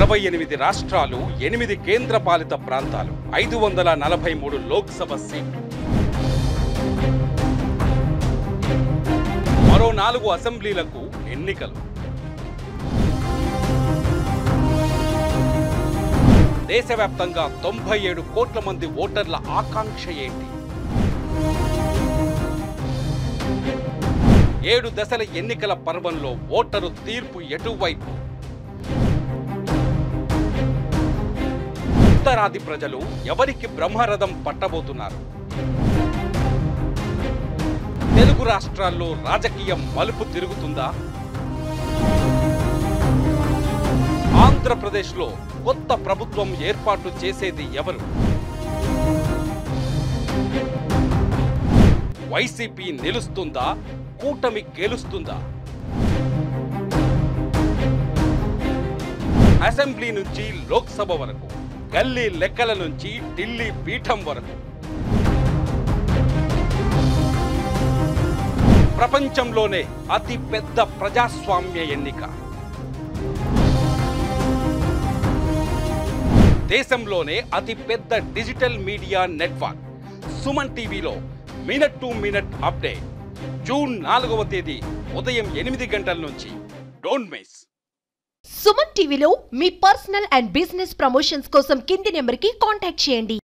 అరవై ఎనిమిది రాష్ట్రాలు ఎనిమిది కేంద్ర పాలిత ప్రాంతాలు ఐదు వందల నలభై మూడు లోక్సభ సీట్లు మరో నాలుగు అసెంబ్లీలకు ఎన్నికలు దేశవ్యాప్తంగా తొంభై ఏడు కోట్ల మంది ఓటర్ల ఆకాంక్ష ఏంటి ఏడు దశల ఎన్నికల పర్వంలో ఓటరు తీర్పు ఎటువైపు ఉత్తరాది ప్రజలు ఎవరికి బ్రహ్మరథం పట్టబోతున్నారు తెలుగు రాష్ట్రాల్లో రాజకీయం మలుపు తిరుగుతుందా ఆంధ్రప్రదేశ్లో కొత్త ప్రభుత్వం ఏర్పాటు చేసేది ఎవరు వైసీపీ నిలుస్తుందా కూటమి గెలుస్తుందా అసెంబ్లీ నుంచి లోక్సభ వరకు గల్లీ లెక్కల నుంచి ఢిల్లీ పీఠం వరకు ప్రపంచంలోనే అతి పెద్ద ప్రజాస్వామ్య ఎన్నిక దేశంలోనే అతి పెద్ద డిజిటల్ మీడియా నెట్వర్క్ సుమన్ టీవీలో minute to minute update June నాలుగవ తేదీ ఉదయం ఎనిమిది గంటల నుంచి డోంట్ మిస్ సుమన్ టీవీలో మీ పర్సనల్ అండ్ బిజినెస్ ప్రమోషన్స్ కోసం కింది నెంబర్కి కాంటాక్ట్ చేయండి